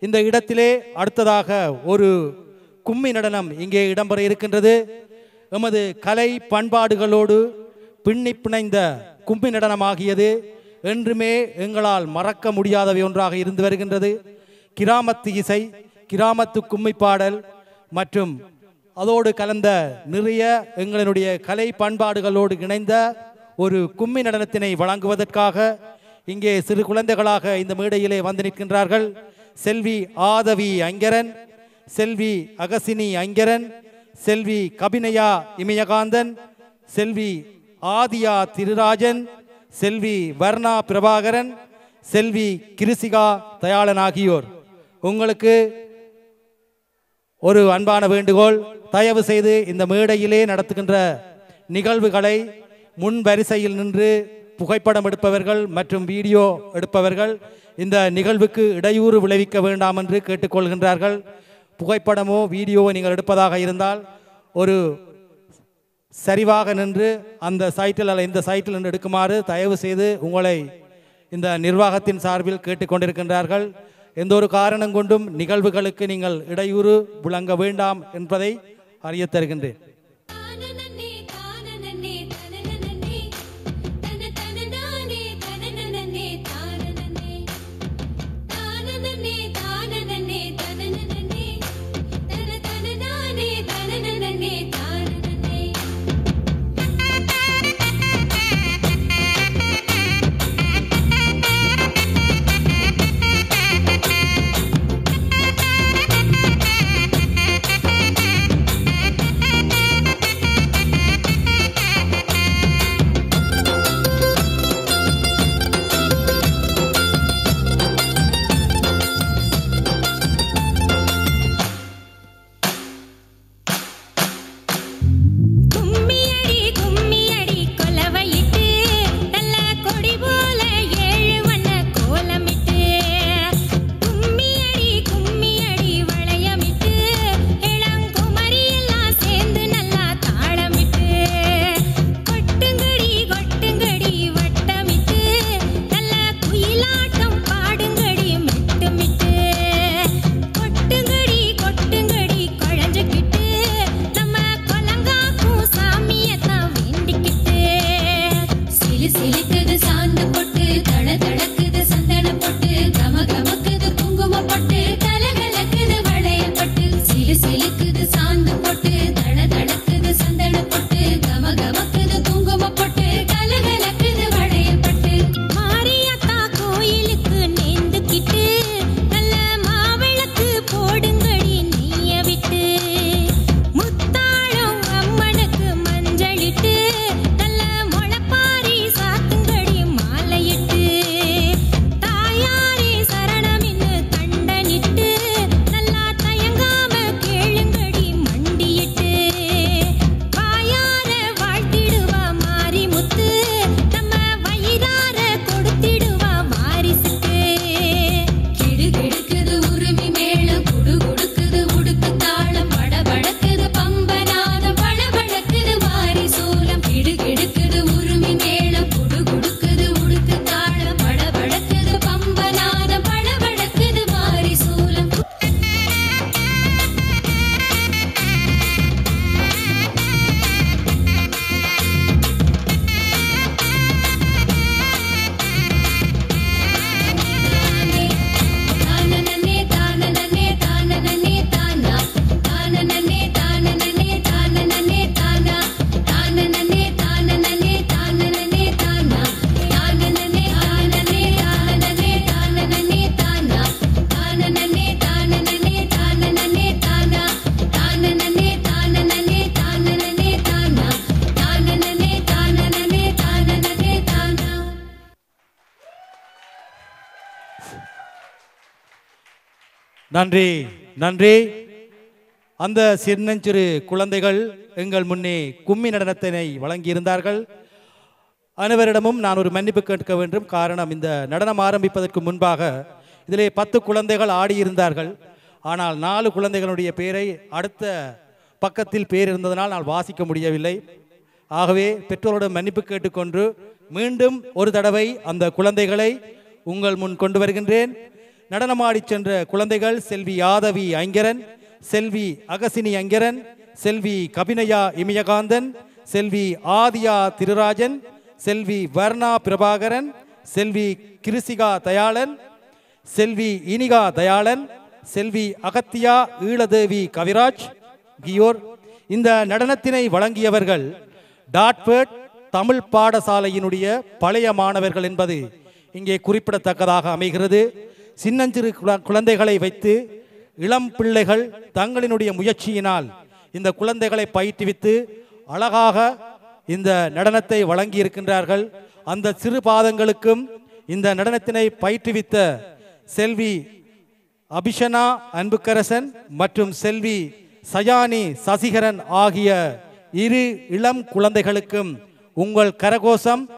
இந்த இடத்திலே அடுத்ததாக ஒரு கும்மி நடனம் இங்கே இடம்பெற இருக்கின்றது எமது கலை பண்பாடுகளோடு பின்னி பிணைந்த கும்மி நடனமாகியது என்றுமே எங்களால் மறக்க முடியாதவை ஒன்றாக இருந்து வருகின்றது கிராமத்து இசை கிராமத்து கும்மி பாடல் மற்றும் அதோடு கலந்த நிறைய எங்களினுடைய கலை பண்பாடுகளோடு இணைந்த ஒரு கும்மி நடனத்தினை வழங்குவதற்காக இங்கே சிறு குழந்தைகளாக இந்த மேடையிலே வந்து நிற்கின்றார்கள் செல்வி ஆதவி ஐங்கரன் செல்வி அகசினி ஐங்கரன் செல்வி கபினயா இமயகாந்தன் செல்வி ஆதியா திருராஜன் செல்வி வர்ணா பிரபாகரன் செல்வி கிருசிகா தயாளன் ஆகியோர் உங்களுக்கு ஒரு அன்பான வேண்டுகோள் தயவு செய்து இந்த மேடையிலே நடத்துகின்ற நிகழ்வுகளை முன் வரிசையில் நின்று புகைப்படம் எடுப்பவர்கள் மற்றும் வீடியோ எடுப்பவர்கள் இந்த நிகழ்வுக்கு இடையூறு விளைவிக்க வேண்டாம் என்று கேட்டுக்கொள்கின்றார்கள் புகைப்படமோ வீடியோவோ நீங்கள் எடுப்பதாக இருந்தால் ஒரு சரிவாக நின்று அந்த சைட்டில் அல்ல இந்த சைட்டில் நின்று எடுக்குமாறு தயவு செய்து உங்களை இந்த நிர்வாகத்தின் சார்பில் கேட்டுக்கொண்டிருக்கின்றார்கள் எந்த ஒரு காரணம் கொண்டும் நிகழ்வுகளுக்கு நீங்கள் இடையூறு விளங்க வேண்டாம் என்பதை அறியத் தருகின்றேன் தானனனே தானனனே தனனனனே தன தனனானே தனனனனே தானனனே தானனனே தானனனே தனனனனே தன தனனானே தனனனனே தானனனே கும்மியடி கும்மியடி கொலவையிட்டு நல்ல கொடி போல ஏழு வண்ண கோலமிட்டு கும்மியடி கும்மியடி வளையமிட்டு இளங்குமரி எல்லாம் சேர்ந்து நல்லா தாளமிட்டு கொட்டுங்கடி கொட்டுங்கடி வட்டமிட்டு நல்ல குயிலாட்டம் பாடுங்கடி மிட்டுமிட்டு கொட்டுங்கடி கொட்டுங்கடி குழஞ்சுக்கிட்டு நம்ம கொலங்காக்கும் சாமியத்தான் வேண்டிக்கிட்டு சிலு சிலுக்குது சாந்த பொட்டு தள தளக்குது சந்தன பொட்டு கம கமக்குது குங்கும பொட்டு கலகலக்குது வளையல் பட்டு சிலு சிலுக்குது சாந்த பொட்டு தள தளக்குது சந்தன பொட்டு கம கமக்குது குங்கும பொட்டு கலகலக்குது வளையல் பட்டு மாரியத்தா கோயிலுக்கு நேந்துக்கிட்டு நல்ல மாவிளக்கு போடுங்கடி நெய்ய விட்டு முத்தாளம் அம்மனுக்கு மஞ்சளிட்டு நல்ல முளைப்பாரி சாத்துங்கடி மாலையிட்டு தாயாரே சரணமின்னு தண்டனிட்டு நல்லா தயங்காம கேளுங்கடி மண்டியிட்டு வாயார வாழ்த்திடுவா மாரி முத்து நம்ம வயிறார கொடுத்திடுவா வாரிசுக்கு கிடு கிடுக்குது உருமி மேளம் குடு குடுக்குது உடுக்கு தாளம் பட படக்குது பம்பநாதம் பட படக்குது வாரி சூலம் கிடு கிடுக்குது உருமி மேளம் குடு குடுக்குது உடுக்கு தாளம் பட படக்குது பம்பநாதம் பட படக்குது வாரி சூலம் தானனனே தானனனே தானனனே தானா தானனனே தானனனே தானனனே தானா தானனனே தானனனே தானனனே தானா தானனனே தானனே தானனனே தானனனே தானா தானனனே தானனனே தானனனே தானா தானனனே தானனனே தானனனே தானா தானனனே தானனனே தானனனே தானா நன்றி நன்றி அந்த சின்னஞ்சிறு குழந்தைகள் எங்கள் முன்னே கும்மி நடனத்தினை வழங்கியிருந்தார்கள் அனைவரிடமும் நான் ஒரு மன்னிப்பு கேட்க வேண்டும் காரணம் இந்த நடனம் ஆரம்பிப்பதற்கு முன்பாக இதிலே பத்து குழந்தைகள் ஆடியிருந்தார்கள் ஆனால் நாலு குழந்தைகளுடைய பெயரை அடுத்த பக்கத்தில் பேர் இருந்ததனால் நான் வாசிக்க முடியவில்லை ஆகவே பெற்றோரிடம் மன்னிப்பு கேட்டுக்கொண்டு மீண்டும் ஒரு தடவை அந்த குழந்தைகளை உங்கள் முன் கொண்டு வருகின்றேன் நடனமாடிச் சென்ற குழந்தைகள் செல்வி யாதவி ஐங்கரன் செல்வி அகசினி ஐங்கரன் செல்வி கபினயா இமயகாந்தன் செல்வி ஆதியா திருராஜன் செல்வி வர்ணா பிரபாகரன் செல்வி கிருசிகா தயாளன் செல்வி இனிகா தயாளன் செல்வி அகத்தியா ஈழதேவி கவிராஜ் கியோர் இந்த நடனத்தினை வழங்கியவர்கள் டாட்பர்ட் தமிழ் பாடசாலையினுடைய பழைய மாணவர்கள் என்பது இங்கே குறிப்பிடத்தக்கதாக அமைகிறது சின்னஞ்சிறு குழ- குழந்தைகளை வைத்து இளம் பிள்ளைகள் தங்களினுடைய முயற்சியினால் இந்த குழந்தைகளை பயிற்றுவித்து அழகாக இந்த நடனத்தை வழங்கி இருக்கின்றார்கள் அந்த சிறு பாதங்களுக்கும் இந்த நடனத்தினை பயிற்றுவித்த செல்வி அபிஷனா அன்புக்கரசன் மற்றும் செல்வி சயானி சசிகரன் ஆகிய இரு இளம் குழந்தைகளுக்கும் உங்கள் கரகோஷம்